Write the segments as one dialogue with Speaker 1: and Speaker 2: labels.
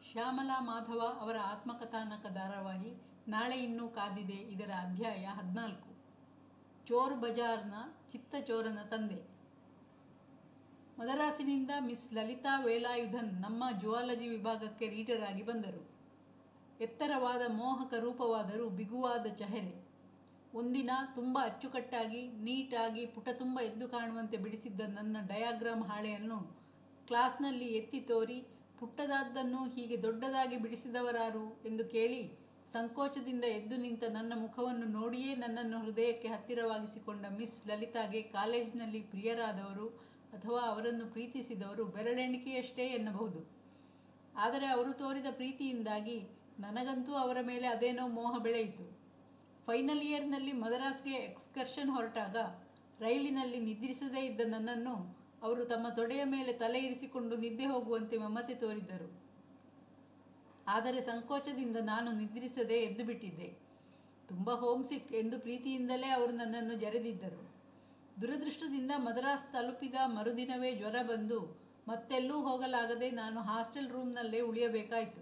Speaker 1: ಶ್ಯಾಮಲಾ ಮಾಧವ ಅವರ ಆತ್ಮಕಥಾನಕ ಧಾರಾವಾಹಿ ನಾಳೆ ಇನ್ನೂ ಕಾದಿದೆ ಇದರ ಅಧ್ಯಾಯ ಹದಿನಾಲ್ಕು ಚೋರ್ ಬಜಾರ್ನ ಚಿತ್ತಚೋರನ ತಂದೆ ಮದರಾಸಿನಿಂದ ಮಿಸ್ ಲಲಿತಾ ವೇಲಾಯುಧನ್ ನಮ್ಮ ಜುವಾಲಜಿ ವಿಭಾಗಕ್ಕೆ ರೀಡರ್ ಆಗಿ ಬಂದರು ಎತ್ತರವಾದ ಮೋಹಕ ರೂಪವಾದರೂ ಬಿಗುವಾದ ಚಹರೆ ಒಂದಿನ ತುಂಬ ಅಚ್ಚುಕಟ್ಟಾಗಿ ನೀಟಾಗಿ ಪುಟ ತುಂಬ ಎದ್ದು ಕಾಣುವಂತೆ ಬಿಡಿಸಿದ್ದ ನನ್ನ ಡಯಾಗ್ರಾಮ್ ಹಾಳೆಯನ್ನು ಕ್ಲಾಸ್ನಲ್ಲಿ ಎತ್ತಿ ತೋರಿ ಪುಟ್ಟದಾದ್ದನ್ನು ಹೀಗೆ ದೊಡ್ಡದಾಗಿ ಬಿಡಿಸಿದವರಾರು ಎಂದು ಕೇಳಿ ಸಂಕೋಚದಿಂದ ಎದ್ದು ನಿಂತ ನನ್ನ ಮುಖವನ್ನು ನೋಡಿಯೇ ನನ್ನನ್ನು ಹೃದಯಕ್ಕೆ ಹತ್ತಿರವಾಗಿಸಿಕೊಂಡ ಮಿಸ್ ಲಲಿತಾಗೆ ಕಾಲೇಜಿನಲ್ಲಿ ಪ್ರಿಯರಾದವರು ಅಥವಾ ಅವರನ್ನು ಪ್ರೀತಿಸಿದವರು ಬೆರಳೆಣಿಕೆಯಷ್ಟೇ ಎನ್ನಬಹುದು ಆದರೆ ಅವರು ತೋರಿದ ಪ್ರೀತಿಯಿಂದಾಗಿ ನನಗಂತೂ ಅವರ ಮೇಲೆ ಅದೇನೋ ಮೋಹ ಬೆಳೆಯಿತು ಫೈನಲ್ ಇಯರ್ನಲ್ಲಿ ಮದರಾಸ್ಗೆ ಎಕ್ಸ್ಕರ್ಷನ್ ಹೊರಟಾಗ ರೈಲಿನಲ್ಲಿ ನಿದ್ರಿಸದೇ ಇದ್ದ ನನ್ನನ್ನು ಅವರು ತಮ್ಮ ತೊಡೆಯ ಮೇಲೆ ತಲೆ ಇರಿಸಿಕೊಂಡು ನಿದ್ದೆ ಹೋಗುವಂತೆ ಮಮತೆ ತೋರಿದ್ದರು ಆದರೆ ಸಂಕೋಚದಿಂದ ನಾನು ನಿದ್ರಿಸದೆ ಎದ್ದು ಬಿಟ್ಟಿದ್ದೆ ತುಂಬ ಹೋಮ್ ಸಿಕ್ ಎಂದು ಪ್ರೀತಿಯಿಂದಲೇ ಅವರು ನನ್ನನ್ನು ಜರೆದಿದ್ದರು ದುರದೃಷ್ಟದಿಂದ ಮದ್ರಾಸ್ ತಲುಪಿದ ಮರುದಿನವೇ ಜ್ವರ ಬಂದು ಮತ್ತೆಲ್ಲೂ ಹೋಗಲಾಗದೆ ನಾನು ಹಾಸ್ಟೆಲ್ ರೂಮ್ನಲ್ಲೇ ಉಳಿಯಬೇಕಾಯಿತು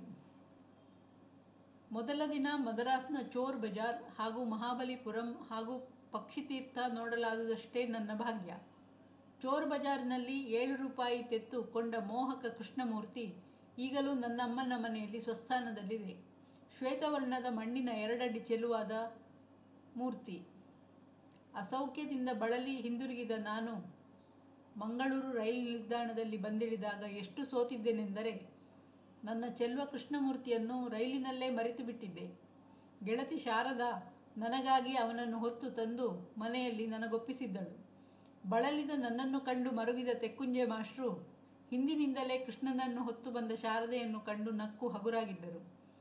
Speaker 1: ಮೊದಲ ದಿನ ಮದ್ರಾಸ್ನ ಚೋರ್ ಬಜಾರ್ ಹಾಗೂ ಮಹಾಬಲಿಪುರಂ ಹಾಗೂ ಪಕ್ಷಿತೀರ್ಥ ನೋಡಲಾದುದಷ್ಟೇ ನನ್ನ ಭಾಗ್ಯ ಚೋರ್ ಬಜಾರ್ನಲ್ಲಿ ಏಳು ರೂಪಾಯಿ ತೆತ್ತು ಕೊಂಡ ಮೋಹಕ ಕೃಷ್ಣಮೂರ್ತಿ ಈಗಲೂ ನನ್ನ ಅಮ್ಮನ ಮನೆಯಲ್ಲಿ ಸ್ವಸ್ಥಾನದಲ್ಲಿದೆ ಶ್ವೇತವರ್ಣದ ಮಣ್ಣಿನ ಎರಡಡಿ ಚೆಲುವಾದ ಮೂರ್ತಿ ಅಸೌಖ್ಯದಿಂದ ಬಳಲಿ ಹಿಂದಿರುಗಿದ ನಾನು ಮಂಗಳೂರು ರೈಲು ನಿಲ್ದಾಣದಲ್ಲಿ ಬಂದಿಳಿದಾಗ ಎಷ್ಟು ಸೋತಿದ್ದೇನೆಂದರೆ ನನ್ನ ಚೆಲ್ವ ಕೃಷ್ಣಮೂರ್ತಿಯನ್ನು ರೈಲಿನಲ್ಲೇ ಮರೆತು ಬಿಟ್ಟಿದ್ದೆ ಗೆಳತಿ ಶಾರದಾ ನನಗಾಗಿ ಅವನನ್ನು ಹೊತ್ತು ತಂದು ಮನೆಯಲ್ಲಿ ನನಗೊಪ್ಪಿಸಿದ್ದಳು ಬಳಲಿದ ನನ್ನನ್ನು ಕಂಡು ಮರುಗಿದ ತೆಕ್ಕುಂಜೆ ಮಾಸ್ಟ್ರು ಹಿಂದಿನಿಂದಲೇ ಕೃಷ್ಣನನ್ನು ಹೊತ್ತು ಬಂದ ಶಾರದೆಯನ್ನು ಕಂಡು ನಕ್ಕು ಹಗುರಾಗಿದ್ದರು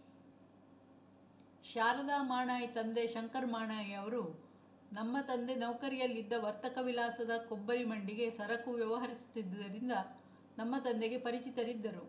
Speaker 1: ಶಾರದಾ ಮಾಣಾಯಿ ತಂದೆ ಶಂಕರ್ ಮಾಣಾಯಿ ಅವರು ನಮ್ಮ ತಂದೆ ನೌಕರಿಯಲ್ಲಿದ್ದ ವರ್ತಕ ವಿಲಾಸದ ಕೊಬ್ಬರಿ ಮಂಡಿಗೆ ಸರಕು ವ್ಯವಹರಿಸುತ್ತಿದ್ದುದರಿಂದ ನಮ್ಮ ತಂದೆಗೆ ಪರಿಚಿತರಿದ್ದರು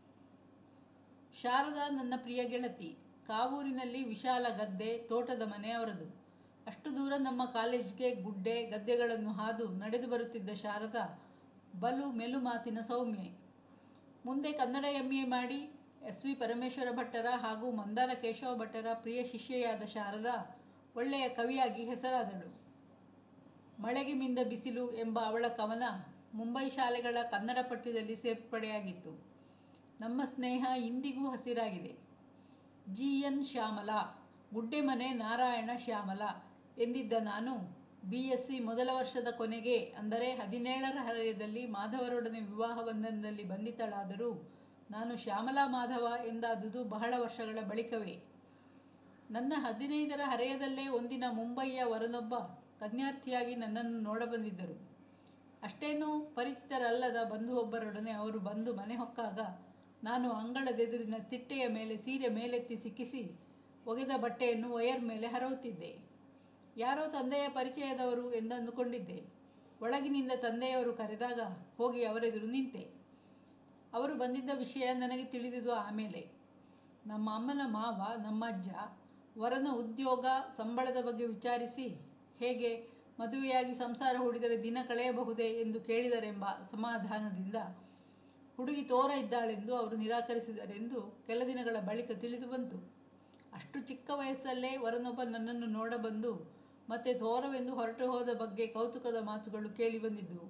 Speaker 1: ಶಾರದಾ ನನ್ನ ಪ್ರಿಯ ಗೆಳತಿ ಕಾವೂರಿನಲ್ಲಿ ವಿಶಾಲ ಗದ್ದೆ ತೋಟದ ಮನೆ ಅವರದು ಅಷ್ಟು ದೂರ ನಮ್ಮ ಕಾಲೇಜಿಗೆ ಗುಡ್ಡೆ ಗದ್ದೆಗಳನ್ನು ಹಾದು ನಡೆದು ಬರುತ್ತಿದ್ದ ಶಾರದಾ ಬಲು ಮೆಲು ಮಾತಿನ ಸೌಮ್ಯೆ ಮುಂದೆ ಕನ್ನಡ ಎಂ ಎ ಮಾಡಿ ಎಸ್ ವಿ ಪರಮೇಶ್ವರ ಭಟ್ಟರ ಹಾಗೂ ಮಂದಾರ ಕೇಶವ ಭಟ್ಟರ ಪ್ರಿಯ ಶಿಷ್ಯೆಯಾದ ಶಾರದಾ ಒಳ್ಳೆಯ ಕವಿಯಾಗಿ ಹೆಸರಾದಳು ಮಳೆಗೆ ಮಿಂದ ಬಿಸಿಲು ಎಂಬ ಅವಳ ಕವನ ಮುಂಬೈ ಶಾಲೆಗಳ ಕನ್ನಡ ಪಠ್ಯದಲ್ಲಿ ಸೇರ್ಪಡೆಯಾಗಿತ್ತು ನಮ್ಮ ಸ್ನೇಹ ಇಂದಿಗೂ ಹಸಿರಾಗಿದೆ ಜಿ ಎನ್ ಶ್ಯಾಮಲಾ ಗುಡ್ಡೆಮನೆ ನಾರಾಯಣ ಶ್ಯಾಮಲ ಎಂದಿದ್ದ ನಾನು ಬಿ ಎಸ್ ಸಿ ಮೊದಲ ವರ್ಷದ ಕೊನೆಗೆ ಅಂದರೆ ಹದಿನೇಳರ ಹರೆಯದಲ್ಲಿ ಮಾಧವರೊಡನೆ ವಿವಾಹ ಬಂಧನದಲ್ಲಿ ಬಂಧಿತಳಾದರೂ ನಾನು ಶ್ಯಾಮಲಾ ಮಾಧವ ಎಂದಾದುದು ಬಹಳ ವರ್ಷಗಳ ಬಳಿಕವೇ ನನ್ನ ಹದಿನೈದರ ಹರೆಯದಲ್ಲೇ ಒಂದಿನ ಮುಂಬಯಿಯ ವರನೊಬ್ಬ ಕನ್ಯಾರ್ಥಿಯಾಗಿ ನನ್ನನ್ನು ನೋಡಬಂದಿದ್ದರು ಅಷ್ಟೇನೂ ಪರಿಚಿತರಲ್ಲದ ಬಂಧುವೊಬ್ಬರೊಡನೆ ಅವರು ಬಂದು ಮನೆ ಹೊಕ್ಕಾಗ ನಾನು ಅಂಗಳದೆದುರಿನ ತಿಟ್ಟೆಯ ಮೇಲೆ ಸೀರೆ ಮೇಲೆತ್ತಿ ಸಿಕ್ಕಿಸಿ ಒಗೆದ ಬಟ್ಟೆಯನ್ನು ವಯರ್ ಮೇಲೆ ಹರವುತ್ತಿದ್ದೆ ಯಾರೋ ತಂದೆಯ ಪರಿಚಯದವರು ಎಂದಂದುಕೊಂಡಿದ್ದೆ ಒಳಗಿನಿಂದ ತಂದೆಯವರು ಕರೆದಾಗ ಹೋಗಿ ಅವರೆದುರು ನಿಂತೆ ಅವರು ಬಂದಿದ್ದ ವಿಷಯ ನನಗೆ ತಿಳಿದಿದ್ದು ಆಮೇಲೆ ನಮ್ಮ ಅಮ್ಮನ ಮಾವ ನಮ್ಮಜ್ಜ ವರನ ಉದ್ಯೋಗ ಸಂಬಳದ ಬಗ್ಗೆ ವಿಚಾರಿಸಿ ಹೇಗೆ ಮದುವೆಯಾಗಿ ಸಂಸಾರ ಹೂಡಿದರೆ ದಿನ ಕಳೆಯಬಹುದೇ ಎಂದು ಕೇಳಿದರೆಂಬ ಸಮಾಧಾನದಿಂದ ಹುಡುಗಿ ತೋರ ಇದ್ದಾಳೆಂದು ಅವರು ನಿರಾಕರಿಸಿದರೆಂದು ಕೆಲ ದಿನಗಳ ಬಳಿಕ ತಿಳಿದು ಬಂತು ಅಷ್ಟು ಚಿಕ್ಕ ವಯಸ್ಸಲ್ಲೇ ವರನೊಬ್ಬ ನನ್ನನ್ನು ನೋಡಬಂದು ಮತ್ತೆ ತೋರವೆಂದು ಹೊರಟು ಹೋದ ಬಗ್ಗೆ ಕೌತುಕದ ಮಾತುಗಳು ಕೇಳಿ ಬಂದಿದ್ದವು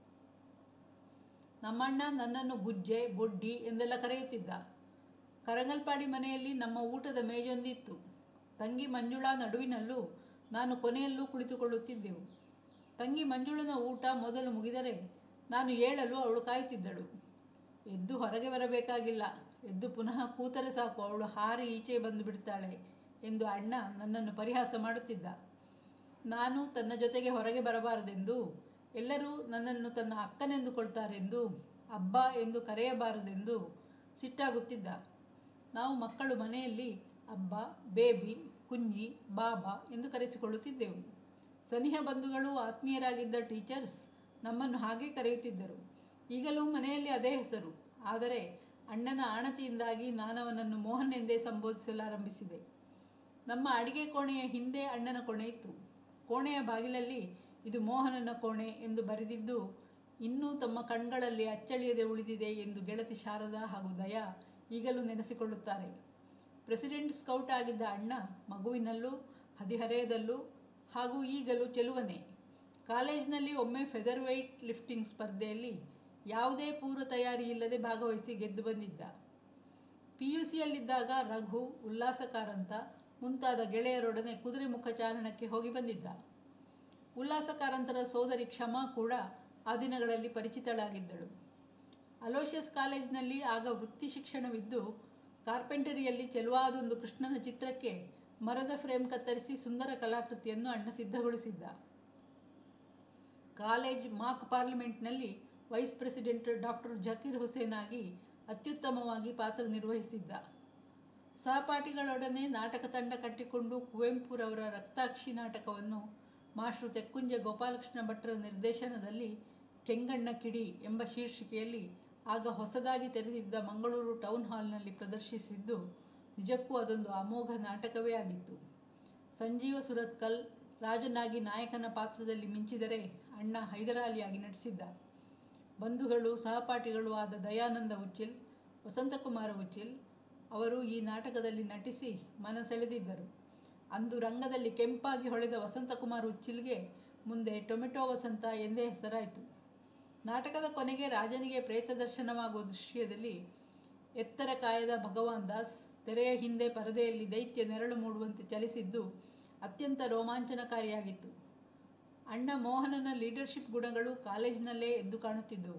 Speaker 1: ನಮ್ಮಣ್ಣ ನನ್ನನ್ನು ಗುಜ್ಜೆ ಬೊಡ್ಡಿ ಎಂದೆಲ್ಲ ಕರೆಯುತ್ತಿದ್ದ ಕರಂಗಲ್ಪಾಡಿ ಮನೆಯಲ್ಲಿ ನಮ್ಮ ಊಟದ ಮೇಜೊಂದಿತ್ತು ತಂಗಿ ಮಂಜುಳಾ ನಡುವಿನಲ್ಲೂ ನಾನು ಕೊನೆಯಲ್ಲೂ ಕುಳಿತುಕೊಳ್ಳುತ್ತಿದ್ದೆವು ತಂಗಿ ಮಂಜುಳನ ಊಟ ಮೊದಲು ಮುಗಿದರೆ ನಾನು ಏಳಲು ಅವಳು ಕಾಯುತ್ತಿದ್ದಳು ಎದ್ದು ಹೊರಗೆ ಬರಬೇಕಾಗಿಲ್ಲ ಎದ್ದು ಪುನಃ ಕೂತರೆ ಸಾಕು ಅವಳು ಹಾರಿ ಈಚೆ ಬಂದು ಬಿಡ್ತಾಳೆ ಎಂದು ಅಣ್ಣ ನನ್ನನ್ನು ಪರಿಹಾಸ ಮಾಡುತ್ತಿದ್ದ ನಾನು ತನ್ನ ಜೊತೆಗೆ ಹೊರಗೆ ಬರಬಾರದೆಂದು ಎಲ್ಲರೂ ನನ್ನನ್ನು ತನ್ನ ಅಕ್ಕನೆಂದುಕೊಳ್ತಾರೆಂದು ಅಬ್ಬ ಎಂದು ಕರೆಯಬಾರದೆಂದು ಸಿಟ್ಟಾಗುತ್ತಿದ್ದ ನಾವು ಮಕ್ಕಳು ಮನೆಯಲ್ಲಿ ಅಬ್ಬ ಬೇಬಿ ಕುಂಜಿ ಬಾಬಾ ಎಂದು ಕರೆಸಿಕೊಳ್ಳುತ್ತಿದ್ದೆವು ಸನಿಹ ಬಂಧುಗಳು ಆತ್ಮೀಯರಾಗಿದ್ದ ಟೀಚರ್ಸ್ ನಮ್ಮನ್ನು ಹಾಗೆ ಕರೆಯುತ್ತಿದ್ದರು ಈಗಲೂ ಮನೆಯಲ್ಲಿ ಅದೇ ಹೆಸರು ಆದರೆ ಅಣ್ಣನ ಆಣತಿಯಿಂದಾಗಿ ನಾನವನನ್ನು ಮೋಹನ್ ಎಂದೇ ಸಂಬೋಧಿಸಲಾರಂಭಿಸಿದೆ ನಮ್ಮ ಅಡಿಗೆ ಕೋಣೆಯ ಹಿಂದೆ ಅಣ್ಣನ ಕೋಣೆ ಇತ್ತು ಕೋಣೆಯ ಬಾಗಿಲಲ್ಲಿ ಇದು ಮೋಹನನ ಕೋಣೆ ಎಂದು ಬರೆದಿದ್ದು ಇನ್ನೂ ತಮ್ಮ ಕಣ್ಗಳಲ್ಲಿ ಅಚ್ಚಳಿಯದೆ ಉಳಿದಿದೆ ಎಂದು ಗೆಳತಿ ಶಾರದಾ ಹಾಗೂ ದಯಾ ಈಗಲೂ ನೆನೆಸಿಕೊಳ್ಳುತ್ತಾರೆ ಪ್ರೆಸಿಡೆಂಟ್ ಸ್ಕೌಟ್ ಆಗಿದ್ದ ಅಣ್ಣ ಮಗುವಿನಲ್ಲೂ ಹದಿಹರೆಯದಲ್ಲೂ ಹಾಗೂ ಈಗಲೂ ಚೆಲುವನೇ ಕಾಲೇಜಿನಲ್ಲಿ ಒಮ್ಮೆ ಫೆದರ್ ವೆಯ್ಟ್ ಲಿಫ್ಟಿಂಗ್ ಸ್ಪರ್ಧೆಯಲ್ಲಿ ಯಾವುದೇ ಪೂರ್ವ ತಯಾರಿ ಇಲ್ಲದೆ ಭಾಗವಹಿಸಿ ಗೆದ್ದು ಬಂದಿದ್ದ ಪಿ ಯು ಸಿಯಲ್ಲಿದ್ದಾಗ ರಘು ಉಲ್ಲಾಸ ಕಾರಂತ ಮುಂತಾದ ಗೆಳೆಯರೊಡನೆ ಕುದುರೆ ಮುಖ ಚಾರಣಕ್ಕೆ ಹೋಗಿ ಬಂದಿದ್ದ ಉಲ್ಲಾಸ ಕಾರಂತರ ಸೋದರಿ ಕ್ಷಮಾ ಕೂಡ ಆ ದಿನಗಳಲ್ಲಿ ಪರಿಚಿತಳಾಗಿದ್ದಳು ಅಲೋಷಿಯಸ್ ಕಾಲೇಜಿನಲ್ಲಿ ಆಗ ವೃತ್ತಿ ಶಿಕ್ಷಣವಿದ್ದು ಕಾರ್ಪೆಂಟರಿಯಲ್ಲಿ ಚೆಲುವಾದೊಂದು ಕೃಷ್ಣನ ಚಿತ್ರಕ್ಕೆ ಮರದ ಫ್ರೇಮ್ ಕತ್ತರಿಸಿ ಸುಂದರ ಕಲಾಕೃತಿಯನ್ನು ಅಣ್ಣ ಸಿದ್ಧಗೊಳಿಸಿದ್ದ ಕಾಲೇಜ್ ಮಾಕ್ ಪಾರ್ಲಿಮೆಂಟ್ನಲ್ಲಿ vice president doctor Zakir Hussain ಆಗಿ ಅತ್ಯುತ್ತಮವಾಗಿ ಪಾತ್ರ ನಿರ್ವಹಿಸಿದ್ದ ಸಹಪಾಠಿಗಳೊಡನೆ ನಾಟಕ ತಂಡ ಕಟ್ಟಿಕೊಂಡು ಕುವೆಂಪುರವರ ರಕ್ತಾಕ್ಷಿ ನಾಟಕವನ್ನು ಮಾಸ್ಟ್ರು ತೆಕ್ಕುಂಜ ಗೋಪಾಲಕೃಷ್ಣ ಭಟ್ರ ನಿರ್ದೇಶನದಲ್ಲಿ ಕೆಂಗಣ್ಣ ಕಿಡಿ ಎಂಬ ಶೀರ್ಷಿಕೆಯಲ್ಲಿ ಆಗ ಹೊಸದಾಗಿ ತೆರೆದಿದ್ದ ಮಂಗಳೂರು ಟೌನ್ ಹಾಲ್ನಲ್ಲಿ ಪ್ರದರ್ಶಿಸಿದ್ದು ನಿಜಕ್ಕೂ ಅದೊಂದು ಅಮೋಘ ನಾಟಕವೇ ಆಗಿತ್ತು ಸಂಜೀವ ಸುರತ್ಕಲ್ ರಾಜನಾಗಿ ನಾಯಕನ ಪಾತ್ರದಲ್ಲಿ ಮಿಂಚಿದರೆ ಅಣ್ಣ ಹೈದರಾಲಿಯಾಗಿ ನಟಿಸಿದ್ದ ಬಂಧುಗಳು ಸಹಪಾಠಿಗಳು ಆದ ದಯಾನಂದ ಉಚ್ಚಿಲ್ ವಸಂತಕುಮಾರ ಉಚ್ಚಿಲ್ ಅವರು ಈ ನಾಟಕದಲ್ಲಿ ನಟಿಸಿ ಮನ ಸೆಳೆದಿದ್ದರು ಅಂದು ರಂಗದಲ್ಲಿ ಕೆಂಪಾಗಿ ಹೊಳೆದ ವಸಂತಕುಮಾರ್ ಉಚ್ಚಿಲ್ಗೆ ಮುಂದೆ ಟೊಮೆಟೊ ವಸಂತ ಎಂದೇ ಹೆಸರಾಯಿತು ನಾಟಕದ ಕೊನೆಗೆ ರಾಜನಿಗೆ ಪ್ರೇತ ದರ್ಶನವಾಗುವ ದೃಶ್ಯದಲ್ಲಿ ಎತ್ತರ ಕಾಯದ ಭಗವಾನ್ ದಾಸ್ ತೆರೆಯ ಹಿಂದೆ ಪರದೆಯಲ್ಲಿ ದೈತ್ಯ ನೆರಳು ಮೂಡುವಂತೆ ಚಲಿಸಿದ್ದು ಅತ್ಯಂತ ರೋಮಾಂಚನಕಾರಿಯಾಗಿತ್ತು ಅಣ್ಣ ಮೋಹನನ ಲೀಡರ್ಶಿಪ್ ಗುಣಗಳು ಕಾಲೇಜಿನಲ್ಲೇ ಎದ್ದು ಕಾಣುತ್ತಿದ್ದವು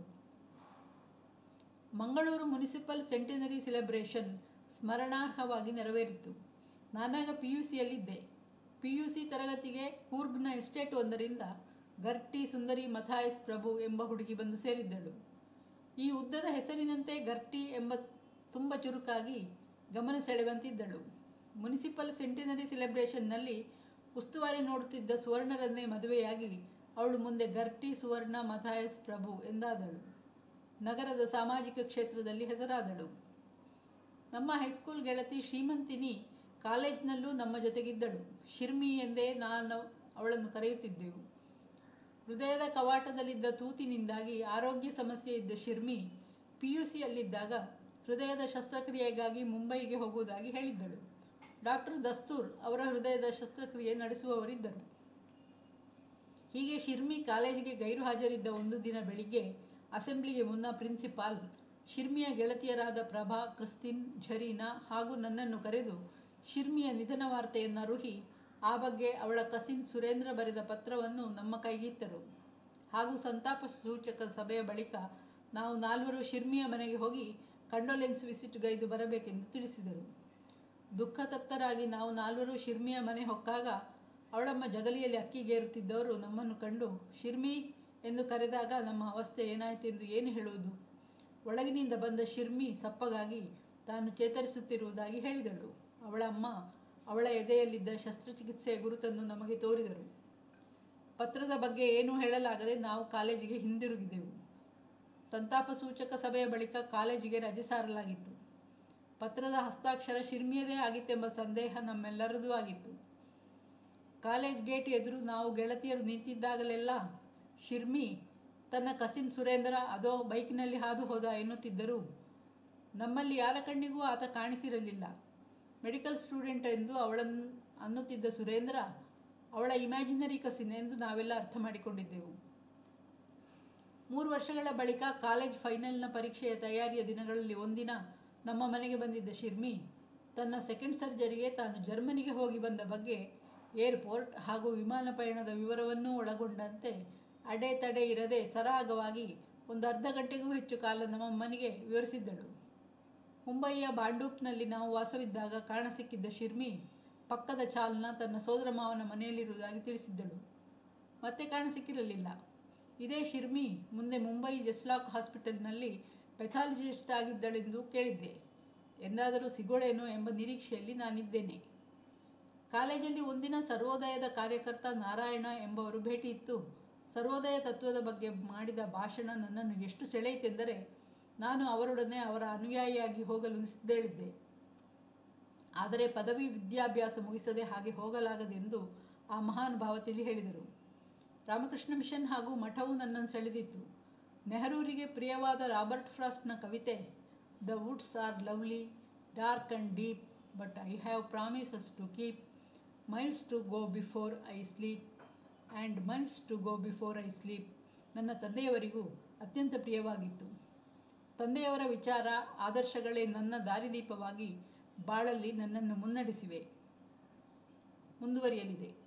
Speaker 1: ಮಂಗಳೂರು ಮುನಿಸಿಪಲ್ ಸೆಂಟಿನರಿ ಸೆಲೆಬ್ರೇಷನ್ ಸ್ಮರಣಾರ್ಹವಾಗಿ ನೆರವೇರಿತು ನಾನಾಗ ಪಿ ಯು ಸಿಯಲ್ಲಿದ್ದೆ ಪಿ ಯು ಸಿ ತರಗತಿಗೆ ಕೂರ್ಗ್ನ ಎಸ್ಟೇಟ್ ಒಂದರಿಂದ ಗರ್ಟಿ ಸುಂದರಿ ಮಥಾಯಸ್ ಪ್ರಭು ಎಂಬ ಹುಡುಗಿ ಬಂದು ಸೇರಿದ್ದಳು ಈ ಉದ್ದದ ಹೆಸರಿನಂತೆ ಗರ್ಟಿ ಎಂಬ ತುಂಬ ಚುರುಕಾಗಿ ಗಮನ ಸೆಳೆವಂತಿದ್ದಳು ಮುನಿಸಿಪಲ್ ಸೆಂಟಿನರಿ ಸೆಲೆಬ್ರೇಷನ್ನಲ್ಲಿ ಉಸ್ತುವಾರಿ ನೋಡುತ್ತಿದ್ದ ಸುವರ್ಣರನ್ನೇ ಮದುವೆಯಾಗಿ ಅವಳು ಮುಂದೆ ಗರ್ಟಿ ಸುವರ್ಣ ಮಥಾಯಸ್ ಪ್ರಭು ಎಂದಾದಳು ನಗರದ ಸಾಮಾಜಿಕ ಕ್ಷೇತ್ರದಲ್ಲಿ ಹೆಸರಾದಳು ನಮ್ಮ ಹೈಸ್ಕೂಲ್ ಗೆಳತಿ ಶ್ರೀಮಂತಿನಿ ಕಾಲೇಜಿನಲ್ಲೂ ನಮ್ಮ ಜೊತೆಗಿದ್ದಳು ಶಿರ್ಮಿ ಎಂದೇ ನಾನು ಅವಳನ್ನು ಕರೆಯುತ್ತಿದ್ದೆವು ಹೃದಯದ ಕವಾಟದಲ್ಲಿದ್ದ ತೂತಿನಿಂದಾಗಿ ಆರೋಗ್ಯ ಸಮಸ್ಯೆ ಇದ್ದ ಶಿರ್ಮಿ ಪಿ ಯು ಸಿಯಲ್ಲಿದ್ದಾಗ ಹೃದಯದ ಶಸ್ತ್ರಕ್ರಿಯೆಗಾಗಿ ಮುಂಬೈಗೆ ಹೋಗುವುದಾಗಿ ಹೇಳಿದ್ದಳು ಡಾಕ್ಟರ್ ದಸ್ತೂರ್ ಅವರ ಹೃದಯದ ಶಸ್ತ್ರಕ್ರಿಯೆ ನಡೆಸುವವರಿದ್ದರು ಹೀಗೆ ಶಿರ್ಮಿ ಕಾಲೇಜಿಗೆ ಗೈರು ಹಾಜರಿದ್ದ ಒಂದು ದಿನ ಬೆಳಿಗ್ಗೆ ಅಸೆಂಬ್ಲಿಗೆ ಮುನ್ನ ಪ್ರಿನ್ಸಿಪಾಲ್ ಶಿರ್ಮಿಯ ಗೆಳತಿಯರಾದ ಪ್ರಭಾ ಕ್ರಿಸ್ತಿನ್ ಝರೀನಾ ಹಾಗೂ ನನ್ನನ್ನು ಕರೆದು ಶಿರ್ಮಿಯ ನಿಧನ ವಾರ್ತೆಯನ್ನು ಅರುಹಿ ಆ ಬಗ್ಗೆ ಅವಳ ಕಸಿನ್ ಸುರೇಂದ್ರ ಬರೆದ ಪತ್ರವನ್ನು ನಮ್ಮ ಕೈಗಿತ್ತರು ಹಾಗೂ ಸಂತಾಪ ಸೂಚಕ ಸಭೆಯ ಬಳಿಕ ನಾವು ನಾಲ್ವರು ಶಿರ್ಮಿಯ ಮನೆಗೆ ಹೋಗಿ ಕಂಡೋಲೆನ್ಸ್ ವಿಸಿಟ್ ಗೈದು ಬರಬೇಕೆಂದು ತಿಳಿಸಿದರು ದುಃಖ ತಪ್ತರಾಗಿ ನಾವು ನಾಲ್ವರು ಶಿರ್ಮಿಯ ಮನೆ ಹೊಕ್ಕಾಗ ಅವಳಮ್ಮ ಜಗಲಿಯಲ್ಲಿ ಅಕ್ಕಿಗೇರುತ್ತಿದ್ದವರು ನಮ್ಮನ್ನು ಕಂಡು ಶಿರ್ಮಿ ಎಂದು ಕರೆದಾಗ ನಮ್ಮ ಅವಸ್ಥೆ ಏನಾಯಿತೆಂದು ಏನು ಹೇಳುವುದು ಒಳಗಿನಿಂದ ಬಂದ ಶಿರ್ಮಿ ಸಪ್ಪಗಾಗಿ ತಾನು ಚೇತರಿಸುತ್ತಿರುವುದಾಗಿ ಹೇಳಿದಳು ಅವಳ ಅಮ್ಮ ಅವಳ ಎದೆಯಲ್ಲಿದ್ದ ಶಸ್ತ್ರಚಿಕಿತ್ಸೆಯ ಗುರುತನ್ನು ನಮಗೆ ತೋರಿದರು ಪತ್ರದ ಬಗ್ಗೆ ಏನೂ ಹೇಳಲಾಗದೆ ನಾವು ಕಾಲೇಜಿಗೆ ಹಿಂದಿರುಗಿದೆವು ಸಂತಾಪ ಸೂಚಕ ಸಭೆಯ ಬಳಿಕ ಕಾಲೇಜಿಗೆ ರಜೆ ಸಾರಲಾಗಿತ್ತು ಪತ್ರದ ಹಸ್ತಾಕ್ಷರ ಶಿರ್ಮಿಯದೇ ಆಗಿತ್ತೆಂಬ ಸಂದೇಹ ನಮ್ಮೆಲ್ಲರದೂ ಆಗಿತ್ತು ಕಾಲೇಜ್ ಗೇಟ್ ಎದುರು ನಾವು ಗೆಳತಿಯರು ನಿಂತಿದ್ದಾಗಲೆಲ್ಲ ಶಿರ್ಮಿ ತನ್ನ ಕಸಿನ್ ಸುರೇಂದ್ರ ಅದೋ ಬೈಕ್ನಲ್ಲಿ ಹಾದು ಹೋದ ಎನ್ನುತ್ತಿದ್ದರು ನಮ್ಮಲ್ಲಿ ಯಾರ ಕಣ್ಣಿಗೂ ಆತ ಕಾಣಿಸಿರಲಿಲ್ಲ ಮೆಡಿಕಲ್ ಸ್ಟೂಡೆಂಟ್ ಎಂದು ಅವಳನ್ನು ಅನ್ನುತ್ತಿದ್ದ ಸುರೇಂದ್ರ ಅವಳ ಇಮ್ಯಾಜಿನರಿ ಕಸಿನ್ ಎಂದು ನಾವೆಲ್ಲ ಅರ್ಥ ಮಾಡಿಕೊಂಡಿದ್ದೆವು ಮೂರು ವರ್ಷಗಳ ಬಳಿಕ ಕಾಲೇಜ್ ಫೈನಲ್ನ ಪರೀಕ್ಷೆಯ ತಯಾರಿಯ ದಿನಗಳಲ್ಲಿ ಒಂದಿನ ನಮ್ಮ ಮನೆಗೆ ಬಂದಿದ್ದ ಶಿರ್ಮಿ ತನ್ನ ಸೆಕೆಂಡ್ ಸರ್ಜರಿಗೆ ತಾನು ಜರ್ಮನಿಗೆ ಹೋಗಿ ಬಂದ ಬಗ್ಗೆ ಏರ್ಪೋರ್ಟ್ ಹಾಗೂ ವಿಮಾನ ಪಯಣದ ವಿವರವನ್ನೂ ಒಳಗೊಂಡಂತೆ ಅಡೆತಡೆ ಇರದೆ ಸರಾಗವಾಗಿ ಒಂದು ಅರ್ಧ ಗಂಟೆಗೂ ಹೆಚ್ಚು ಕಾಲ ನಮ್ಮಮ್ಮನಿಗೆ ವಿವರಿಸಿದ್ದಳು ಮುಂಬಯಿಯ ಬಾಂಡೂಪ್ನಲ್ಲಿ ನಾವು ವಾಸವಿದ್ದಾಗ ಕಾಣಸಿಕ್ಕಿದ್ದ ಶಿರ್ಮಿ ಪಕ್ಕದ ಚಾಲ್ನ ತನ್ನ ಸೋದರ ಮಾವನ ಮನೆಯಲ್ಲಿರುವುದಾಗಿ ತಿಳಿಸಿದ್ದಳು ಮತ್ತೆ ಕಾಣಸಿಕ್ಕಿರಲಿಲ್ಲ ಇದೇ ಶಿರ್ಮಿ ಮುಂದೆ ಮುಂಬೈ ಜಸ್ಲಾಕ್ ಹಾಸ್ಪಿಟಲ್ನಲ್ಲಿ ಪೆಥಾಲಜಿಸ್ಟ್ ಆಗಿದ್ದಳೆಂದು ಕೇಳಿದ್ದೆ ಎಂದಾದರೂ ಸಿಗೋಳೇನೋ ಎಂಬ ನಿರೀಕ್ಷೆಯಲ್ಲಿ ನಾನಿದ್ದೇನೆ ಕಾಲೇಜಲ್ಲಿ ಒಂದಿನ ಸರ್ವೋದಯದ ಕಾರ್ಯಕರ್ತ ನಾರಾಯಣ ಎಂಬವರು ಭೇಟಿ ಇತ್ತು ಸರ್ವೋದಯ ತತ್ವದ ಬಗ್ಗೆ ಮಾಡಿದ ಭಾಷಣ ನನ್ನನ್ನು ಎಷ್ಟು ಸೆಳೆಯಿತೆಂದರೆ ನಾನು ಅವರೊಡನೆ ಅವರ ಅನುಯಾಯಿಯಾಗಿ ಹೋಗಲು ಸಿದ್ಧೇಳಿದ್ದೆ ಆದರೆ ಪದವಿ ವಿದ್ಯಾಭ್ಯಾಸ ಮುಗಿಸದೆ ಹಾಗೆ ಹೋಗಲಾಗದೆಂದು ಆ ಮಹಾನ್ ಭಾವ ತಿಳಿ ಹೇಳಿದರು ರಾಮಕೃಷ್ಣ ಮಿಷನ್ ಹಾಗೂ ಮಠವು ನನ್ನನ್ನು ಸೆಳೆದಿತ್ತು ನೆಹರೂರಿಗೆ ಪ್ರಿಯವಾದ ರಾಬರ್ಟ್ ಫ್ರಾಸ್ಟ್ನ ಕವಿತೆ the woods are lovely dark and deep but I have promises to keep miles to go before I sleep and miles to go before I sleep ನನ್ನ ತಂದೆಯವರಿಗೂ ಅತ್ಯಂತ ಪ್ರಿಯವಾಗಿತ್ತು ತಂದೆಯವರ ವಿಚಾರ ಆದರ್ಶಗಳೇ ನನ್ನ ದಾರಿದೀಪವಾಗಿ ಬಾಳಲ್ಲಿ ನನ್ನನ್ನು ಮುನ್ನಡೆಸಿವೆ ಮುಂದುವರಿಯಲಿದೆ